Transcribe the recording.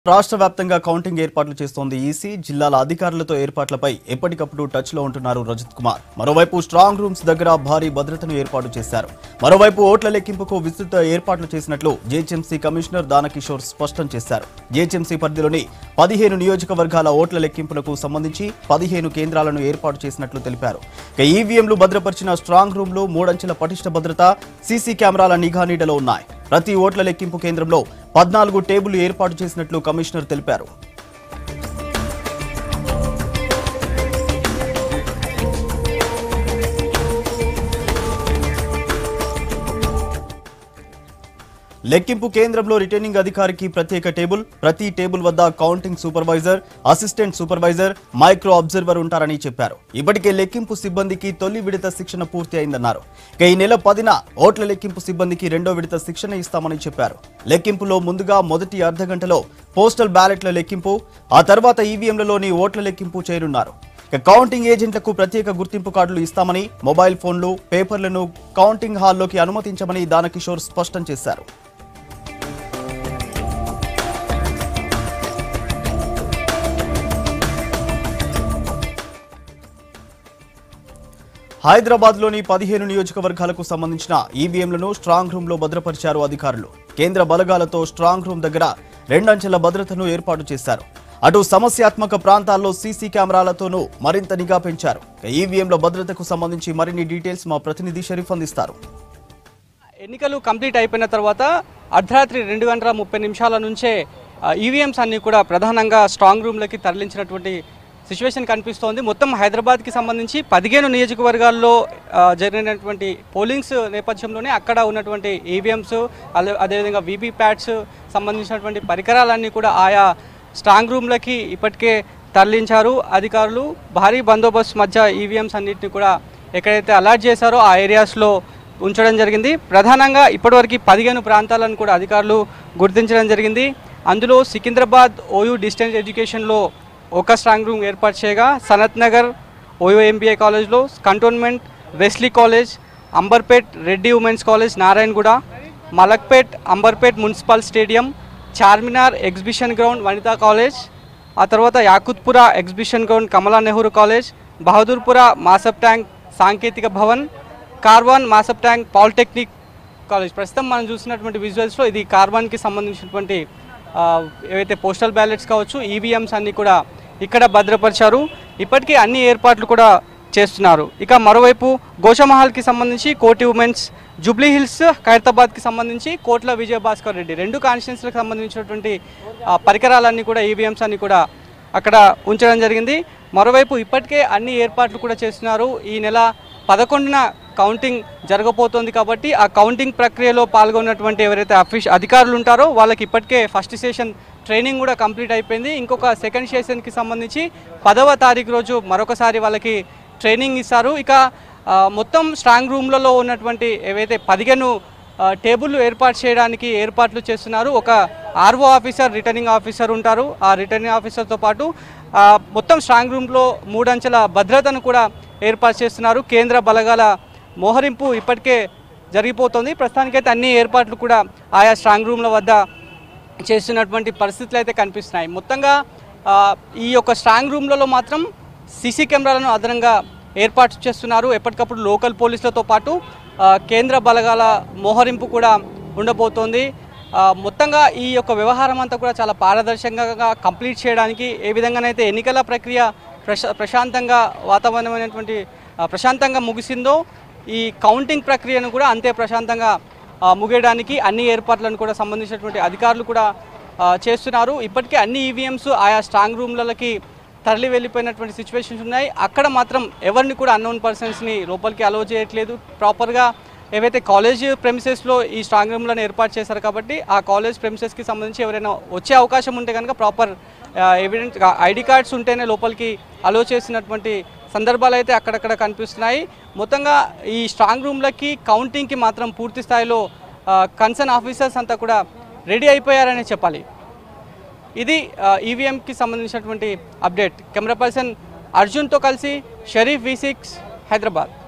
రాష్ట్ర వ్యాప్తంగా కౌంటింగ్ ఏర్పాట్లు చేస్తోంది ఈసీ జిల్లాల అధికారులతో ఏర్పాట్లపై ఎప్పటికప్పుడు టచ్ లో ఉంటున్నారు రజత్ కుమార్ మరోవైపు స్ట్రాంగ్ రూమ్స్ దగ్గర భారీ భద్రతను ఏర్పాటు చేశారు మరోవైపు ఓట్ల లెక్కింపుకు విస్తృత ఏర్పాట్లు చేసినట్లు జేహెచ్ఎంసీ కమిషనర్ దానకిషోర్ స్పష్టం చేశారు జేహెచ్ఎంసీ పరిధిలోని పదిహేను నియోజకవర్గాల ఓట్ల లెక్కింపులకు సంబంధించి పదిహేను కేంద్రాలను ఏర్పాటు చేసినట్లు తెలిపారు ఇక ఈవీఎంలు భద్రపరిచిన స్ట్రాంగ్ రూమ్లు మూడంచెల పటిష్ట భద్రత సీసీ కెమెరాల నిఘా నీడలో ఉన్నాయి ప్రతి ఓట్ల లెక్కింపు కేంద్రంలో పద్నాలుగు టేబుల్ ఏర్పాటు చేసినట్లు కమిషనర్ తెలిపారు లెక్కింపు కేంద్రంలో రిటర్నింగ్ అధికారికి ప్రత్యేక టేబుల్ ప్రతి టేబుల్ వద్ద counting supervisor assistant supervisor micro observer ఉంటారని చెప్పారు ఇప్పటికే లెక్కింపు సిబ్బందికి తొలి విడత శిక్షణ పూర్తి అయిందన్నారు ఇక ఈ నెల పదిన ఓట్ల లెక్కింపు సిబ్బందికి రెండో విడత శిక్షణ ఇస్తామని చెప్పారు లెక్కింపులో ముందుగా మొదటి అర్ధ గంటలో పోస్టల్ బ్యాలెట్ల లెక్కింపు ఆ తర్వాత ఈవీఎంలలోని ఓట్ల లెక్కింపు చేయనున్నారు ఇక కౌంటింగ్ ఏజెంట్లకు ప్రత్యేక గుర్తింపు కార్డులు ఇస్తామని మొబైల్ ఫోన్లు పేపర్లను కౌంటింగ్ హాల్లోకి అనుమతించమని దానకిషోర్ స్పష్టం చేశారు హైదరాబాద్లోని పదిహేను నియోజకవర్గాలకు సంబంధించిన ఈవీఎంలను స్ట్రాంగ్ రూమ్లో భద్రపరిచారు అధికారులు కేంద్ర బలగాలతో స్ట్రాంగ్ రూమ్ దగ్గర రెండంచెల భద్రతను ఏర్పాటు చేశారు అటు సమస్యాత్మక ప్రాంతాల్లో సీసీ కెమెరాలతోనూ మరింత నిఘా పెంచారు ఇక ఈవీఎంల భద్రతకు సంబంధించి మరిన్ని డీటెయిల్స్ మా ప్రతినిధి షరీఫ్ అందిస్తారు ఎన్నికలు కంప్లీట్ అయిపోయిన తర్వాత అర్ధరాత్రి రెండు గంటల ముప్పై నిమిషాల నుంచే ఈవీఎంస్ అన్ని కూడా ప్రధానంగా స్ట్రాంగ్ రూమ్లకి తరలించినటువంటి సిచ్యువేషన్ కనిపిస్తోంది మొత్తం హైదరాబాద్కి సంబంధించి పదిహేను నియోజకవర్గాల్లో ఆ, జరిగినటువంటి పోలింగ్స్ నేపథ్యంలోనే అక్కడ ఉన్నటువంటి ఈవీఎంస్ అదేవిధంగా వీవీ ప్యాడ్స్ సంబంధించినటువంటి పరికరాలన్నీ కూడా ఆయా స్ట్రాంగ్ రూమ్లకి ఇప్పటికే తరలించారు అధికారులు భారీ బందోబస్తు మధ్య ఈవీఎంస్ అన్నింటినీ కూడా ఎక్కడైతే అలర్ట్ చేశారో ఆ ఏరియాస్లో ఉంచడం జరిగింది ప్రధానంగా ఇప్పటివరకు పదిహేను ప్రాంతాలను కూడా అధికారులు గుర్తించడం జరిగింది అందులో సికింద్రాబాద్ ఓయూ డిస్టెన్స్ ఎడ్యుకేషన్లో ఒక స్ట్రాంగ్ రూమ్ ఏర్పాటు చేయగా సనత్ నగర్ ఓయూ ఎంబీఏ కాలేజ్లో cantonment Wesley college Amberpet Reddy women's college Narayanguda Malakpet Amberpet municipal stadium Charminar exhibition ground Vanitha college ఆ తర్వాత Yakutpura exhibition ground Kamala Nehru college Bahadurpura Masab Tank Sanketika Bhavan Karwan Masab Tank polytechnic college ప్రస్తుతం మనం చూసినటువంటి విజువల్స్లో ఇది కార్వాన్కి సంబంధించినటువంటి ఆ, ఏవైతే పోస్టల్ బ్యాలెట్స్ కావచ్చు ఈవీఎంస్ అన్నీ కూడా ఇక్కడ భద్రపరిచారు ఇప్పటికే అన్ని ఏర్పాట్లు కూడా చేస్తున్నారు ఇక మరోవైపు గోషమహల్కి సంబంధించి కోటి ఉమెన్స్ జూబ్లీ హిల్స్ ఖైరతాబాద్కి సంబంధించి కోట్ల విజయభాస్కర్ రెడ్డి రెండు కాన్స్టిట్యున్సీలకు సంబంధించినటువంటి ఆ, పరికరాలన్నీ కూడా ఈవీఎంస్ అన్ని కూడా అక్కడ ఉంచడం జరిగింది మరోవైపు ఇప్పటికే అన్ని ఏర్పాట్లు కూడా చేస్తున్నారు ఈ నెల పదకొండున కౌంటింగ్ జరగబోతోంది కాబట్టి ఆ కౌంటింగ్ ప్రక్రియలో పాల్గొన్నటువంటి ఎవరైతే అఫీష్ అధికారులు ఉంటారో వాళ్ళకి ఇప్పటికే ఫస్ట్ సెషన్ ట్రైనింగ్ కూడా కంప్లీట్ అయిపోయింది ఇంకొక సెకండ్ సెషన్కి సంబంధించి పదవ తారీఖు రోజు మరొకసారి వాళ్ళకి ట్రైనింగ్ ఇస్తారు ఇక ఆ, మొత్తం స్ట్రాంగ్ రూమ్లలో ఉన్నటువంటి ఏవైతే పదిహేను ఆ, టేబుల్ ఏర్పాటు చేయడానికి ఏర్పాట్లు చేస్తున్నారు ఒక ఆర్ఓ ఆఫీసర్ రిటర్నింగ్ ఆఫీసర్ ఉంటారు ఆ రిటర్నింగ్ ఆఫీసర్తో పాటు ఆ, మొత్తం స్ట్రాంగ్ రూమ్లో మూడంచెల భద్రతను కూడా ఏర్పాటు చేస్తున్నారు కేంద్ర బలగాల మోహరింపు ఇప్పటికే జరిగిపోతుంది ప్రస్తుతానికైతే అన్ని ఏర్పాట్లు కూడా ఆయా స్ట్రాంగ్ రూమ్ల వద్ద చేస్తున్నటువంటి పరిస్థితులు అయితే కనిపిస్తున్నాయి మొత్తంగా ఆ, ఈ యొక్క స్ట్రాంగ్ రూమ్లలో మాత్రం సీసీ కెమెరాలను అదనంగా ఏర్పాటు చేస్తున్నారు ఎప్పటికప్పుడు లోకల్ పోలీసులతో పాటు ఆ, కేంద్ర బలగాల మోహరింపు కూడా ఉండబోతోంది ఆ, మొత్తంగా ఈ యొక్క వ్యవహారం అంతా కూడా చాలా పారదర్శకంగా కంప్లీట్ చేయడానికి ఏ విధంగానైతే ఎన్నికల ప్రక్రియ ప్రశా ప్రశాంతంగా వాతావరణమైనటువంటి ఆ, ప్రశాంతంగా ముగిసిందో ఈ కౌంటింగ్ ప్రక్రియను కూడా అంతే ప్రశాంతంగా ఆ, ముగియడానికి అన్ని ఏర్పాట్లను కూడా సంబంధించినటువంటి అధికారులు కూడా ఆ, చేస్తున్నారు ఇప్పటికే అన్ని ఈవీఎంస్ ఆయా స్ట్రాంగ్ రూమ్లకి తరలి వెళ్ళిపోయినటువంటి సిచ్యువేషన్స్ ఉన్నాయి అక్కడ మాత్రం ఎవరిని కూడా అన్నోన్ పర్సన్స్ని లోపలికి అలో చేయట్లేదు ప్రాపర్గా ఏవైతే కాలేజ్ ప్రెమిసెస్లో ఈ స్ట్రాంగ్ రూమ్లను ఏర్పాటు చేశారు కాబట్టి ఆ కాలేజ్ ప్రెమిసెస్కి సంబంధించి ఎవరైనా వచ్చే అవకాశం ఉంటే కనుక ప్రాపర్ ఎవిడెన్స్ ఐడి కార్డ్స్ ఉంటేనే లోపలికి అలో చేసినటువంటి సందర్భాలు అయితే అక్కడక్కడ కనిపిస్తున్నాయి మొత్తంగా ఈ స్ట్రాంగ్ రూమ్లకి కౌంటింగ్కి మాత్రం పూర్తి స్థాయిలో కన్సర్న్ ఆఫీసర్స్ అంతా కూడా రెడీ అయిపోయారనే చెప్పాలి ఇది ఈవీఎంకి సంబంధించినటువంటి అప్డేట్ కెమెరా పర్సన్ అర్జున్తో కలిసి షరీఫ్ వి సిక్స్ హైదరాబాద్